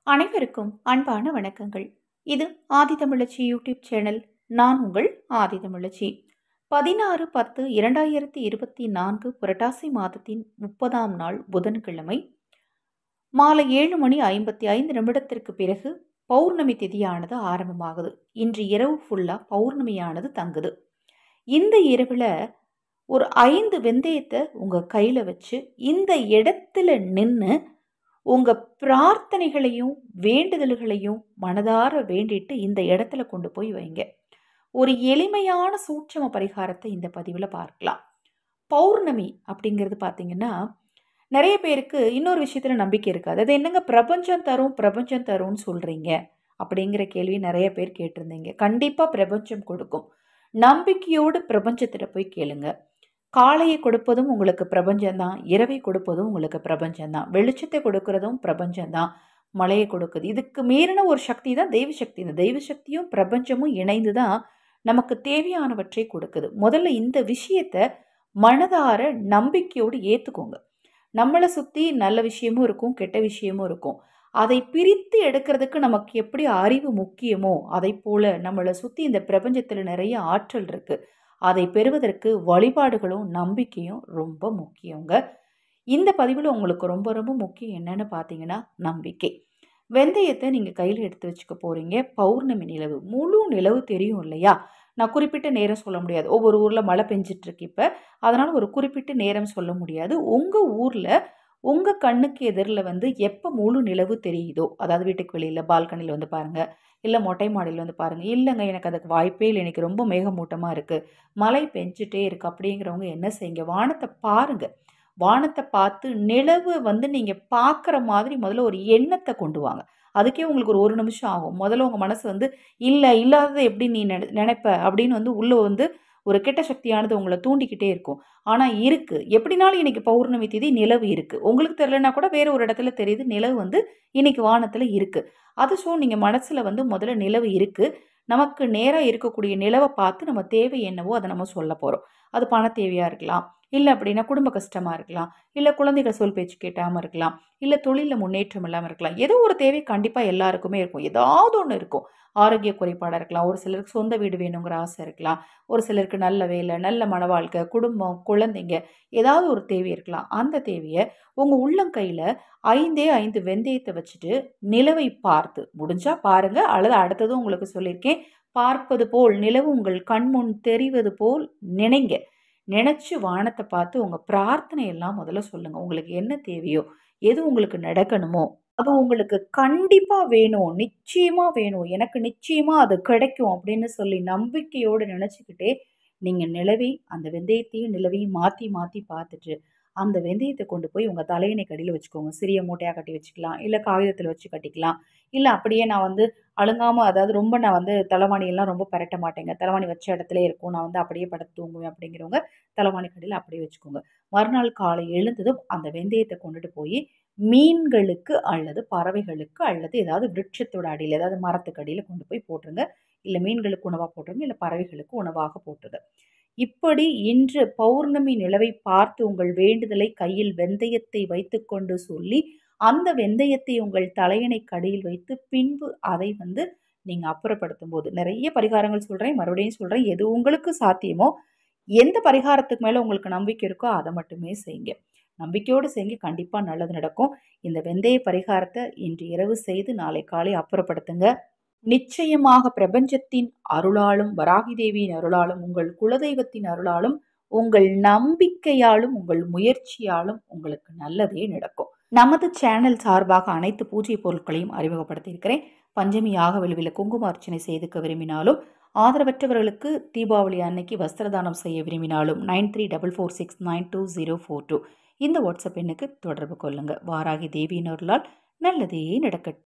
அனைவருக்கும் அன்பான வணக்கங்கள் இது ஆதிதமிழச்சி யூடியூப் சேனல் நான் உங்கள் ஆதிதமிழச்சி பதினாறு பத்து இரண்டாயிரத்தி இருபத்தி நான்கு புரட்டாசி மாதத்தின் முப்பதாம் நாள் புதன்கிழமை மாலை ஏழு மணி ஐம்பத்தி ஐந்து நிமிடத்திற்கு பிறகு பௌர்ணமி திதியானது ஆரம்பமாகுது இன்று இரவு ஃபுல்லாக பௌர்ணமியானது தங்குது இந்த இரவில் ஒரு ஐந்து வெந்தயத்தை உங்கள் கையில் வச்சு இந்த இடத்துல நின்று உங்கள் பிரார்த்தனைகளையும் வேண்டுதல்களையும் மனதார வேண்டிட்டு இந்த இடத்துல கொண்டு போய் வைங்க ஒரு எளிமையான சூட்சம பரிகாரத்தை இந்த பதிவில் பார்க்கலாம் பௌர்ணமி அப்படிங்கிறது பார்த்தீங்கன்னா நிறைய பேருக்கு இன்னொரு விஷயத்தில் நம்பிக்கை இருக்காது அது என்னங்க பிரபஞ்சம் தரும் பிரபஞ்சம் தரும்னு சொல்கிறீங்க அப்படிங்கிற கேள்வி நிறைய பேர் கேட்டிருந்தீங்க கண்டிப்பாக பிரபஞ்சம் கொடுக்கும் நம்பிக்கையோடு பிரபஞ்சத்திட்ட போய் கேளுங்க காலையை கொடுப்பதும் உங்களுக்கு பிரபஞ்சம்தான் இரவை கொடுப்பதும் உங்களுக்கு பிரபஞ்சம்தான் வெளிச்சத்தை கொடுக்கறதும் பிரபஞ்சம்தான் மழையை கொடுக்குது இதுக்கு மீறின ஒரு சக்தி தான் தெய்வ சக்தி இந்த தெய்வ சக்தியும் பிரபஞ்சமும் இணைந்து தான் நமக்கு தேவையானவற்றை கொடுக்குது முதல்ல இந்த விஷயத்தை மனதார நம்பிக்கையோடு ஏற்றுக்கோங்க நம்மளை சுற்றி நல்ல விஷயமும் இருக்கும் கெட்ட விஷயமும் இருக்கும் அதை பிரித்து எடுக்கிறதுக்கு நமக்கு எப்படி அறிவு முக்கியமோ அதை போல் நம்மளை சுற்றி இந்த பிரபஞ்சத்தில் நிறைய ஆற்றல் இருக்குது அதை பெறுவதற்கு வழிபாடுகளும் நம்பிக்கையும் ரொம்ப முக்கியங்க இந்த பதிவில் உங்களுக்கு ரொம்ப ரொம்ப முக்கியம் என்னன்னு பார்த்தீங்கன்னா நம்பிக்கை வெந்தயத்தை நீங்கள் கையில் எடுத்து வச்சுக்க போகிறீங்க பௌர்ணமி நிலவு முழு நிலவு தெரியும் இல்லையா நான் குறிப்பிட்ட நேரம் சொல்ல முடியாது ஒவ்வொரு ஊரில் மழை பெஞ்சிட்ருக்கு இப்போ அதனால் ஒரு குறிப்பிட்ட நேரம் சொல்ல முடியாது உங்கள் ஊரில் உங்கள் கண்ணுக்கு எதிரில் வந்து எப்போ முழு நிலவு தெரியுதோ அதாவது வீட்டுக்கு வெளியில் பால்கனியில் வந்து பாருங்கள் இல்லை மொட்டை மாடியில் வந்து பாருங்கள் இல்லைங்க எனக்கு அதுக்கு வாய்ப்பே இல்லை எனக்கு ரொம்ப மேகமூட்டமாக இருக்குது மழை பெஞ்சிட்டே இருக்குது அப்படிங்கிறவங்க என்ன செய்யுங்க வானத்தை பாருங்கள் வானத்தை பார்த்து நிலவு வந்து நீங்கள் பார்க்குற மாதிரி முதல்ல ஒரு எண்ணத்தை கொண்டு வாங்க அதுக்கே உங்களுக்கு ஒரு ஒரு நிமிஷம் ஆகும் முதல்ல உங்கள் மனசு வந்து இல்லை இல்லாததை எப்படி நீ நினை நினைப்ப அப்படின்னு வந்து உள்ளே வந்து ஒரு கெட்ட சக்தியானது உங்களை தூண்டிக்கிட்டே இருக்கும் ஆனால் இருக்குது எப்படினாலும் இன்றைக்கி பௌர்ணமி தேதி நிலவு இருக்குது உங்களுக்கு தெரிலனா கூட வேறு ஒரு இடத்துல தெரியுது நிலவு வந்து இன்றைக்கி வானத்தில் இருக்குது அது ஸோ நீங்கள் மனசில் வந்து முதல்ல நிலவு இருக்குது நமக்கு நேராக இருக்கக்கூடிய நிலவை பார்த்து நம்ம தேவை என்னவோ அதை நம்ம சொல்ல போகிறோம் அது பண தேவையாக இருக்கலாம் இல்லை அப்படின்னா குடும்ப கஷ்டமாக இருக்கலாம் இல்லை குழந்தைகள் சொல் பேச்சு கேட்டாமல் இருக்கலாம் இல்லை தொழிலில் முன்னேற்றம் இல்லாமல் இருக்கலாம் ஏதோ ஒரு தேவை கண்டிப்பாக எல்லாருக்குமே இருக்கும் ஏதாவது ஒன்று இருக்கும் ஆரோக்கிய குறைபாடாக இருக்கலாம் ஒரு சிலருக்கு சொந்த வீடு வேணுங்கிற ஆசை இருக்கலாம் ஒரு சிலருக்கு நல்ல வேலை நல்ல மன வாழ்க்கை குடும்பம் குழந்தைங்க ஏதாவது ஒரு தேவை இருக்கலாம் அந்த தேவையை உங்கள் உள்ளங்கையில் ஐந்தே ஐந்து வெந்தயத்தை வச்சுட்டு நிலவை பார்த்து முடிஞ்சால் பாருங்கள் அல்லது அடுத்ததும் உங்களுக்கு சொல்லியிருக்கேன் பார்ப்பது போல் நிலவு உங்கள் கண்முன் தெரிவது போல் நினைங்க நினச்சி வானத்தை பார்த்து உங்கள் பிரார்த்தனை எல்லாம் முதல்ல சொல்லுங்கள் உங்களுக்கு என்ன தேவையோ எது உங்களுக்கு நடக்கணுமோ அது உங்களுக்கு கண்டிப்பாக வேணும் நிச்சயமாக வேணும் எனக்கு நிச்சயமாக அது கிடைக்கும் அப்படின்னு சொல்லி நம்பிக்கையோடு நினச்சிக்கிட்டே நீங்கள் நிலவை அந்த வெந்தயத்தையும் நிலவையும் மாற்றி மாற்றி பார்த்துட்டு அந்த வெந்தயத்தை கொண்டு போய் உங்கள் தலையணை கடியில் வச்சுக்கோங்க சிறிய மூட்டையாக கட்டி வச்சுக்கலாம் இல்லை காகிதத்தில் வச்சு கட்டிக்கலாம் இல்லை அப்படியே நான் வந்து அழுங்காமல் அதாவது ரொம்ப நான் வந்து தலைவாணியெல்லாம் ரொம்ப பரட்ட மாட்டேங்க தலைவாணி வச்ச இடத்துல இருக்கும் நான் வந்து அப்படியே படுத்து தூங்குவேன் அப்படிங்கிறவங்க தலைவாணி கடியில் அப்படியே வச்சுக்கோங்க மறுநாள் காலை எழுந்ததும் அந்த வெந்தயத்தை கொண்டுட்டு போய் மீன்களுக்கு அல்லது பறவைகளுக்கு அல்லது ஏதாவது விருட்சத்தோட அடியில் ஏதாவது மரத்துக்கு அடியில் கொண்டு போய் போட்டுருங்க இல்லை மீன்களுக்கு உணவாக போட்டுருங்க இல்லை பறவைகளுக்கு உணவாக போட்டுருங்க இப்படி இன்று பௌர்ணமி நிலவை பார்த்து உங்கள் வேண்டுதலை கையில் வெந்தயத்தை வைத்துக்கொண்டு சொல்லி அந்த வெந்தயத்தை உங்கள் தலையணை கடியில் வைத்து பின்பு அதை வந்து நீங்கள் அப்புறப்படுத்தும் போது நிறைய பரிகாரங்கள் சொல்கிறேன் மறுபடியும் சொல்கிறேன் எது உங்களுக்கு சாத்தியமோ எந்த பரிகாரத்துக்கு மேலே உங்களுக்கு நம்பிக்கை இருக்கோ அதை மட்டுமே செய்யுங்க நம்பிக்கையோடு செய்யுங்க கண்டிப்பாக நல்லது நடக்கும் இந்த வெந்தய பரிகாரத்தை இன்று இரவு செய்து நாளை காலை அப்புறப்படுத்துங்க நிச்சயமாக பிரபஞ்சத்தின் அருளாலும் வராகி தேவியின் அருளாலும் உங்கள் குலதெய்வத்தின் அருளாலும் உங்கள் நம்பிக்கையாலும் உங்கள் முயற்சியாலும் உங்களுக்கு நல்லதே நடக்கும் நமது சேனல் சார்பாக அனைத்து பூஜை பொருட்களையும் அறிமுகப்படுத்தியிருக்கிறேன் பஞ்சமி யாக விழுவில் குங்கும அர்ச்சனை செய்துக்க விரும்பினாலும் ஆதரவற்றவர்களுக்கு தீபாவளி அன்னைக்கு வஸ்திரதானம் செய்ய விரும்பினாலும் nine three double four six nine two zero four two இந்த வாட்ஸ்அப் எண்ணுக்கு தொடர்பு கொள்ளுங்கள் வாராகி தேவியினர்களால் நல்லதே நடக்கட்டும்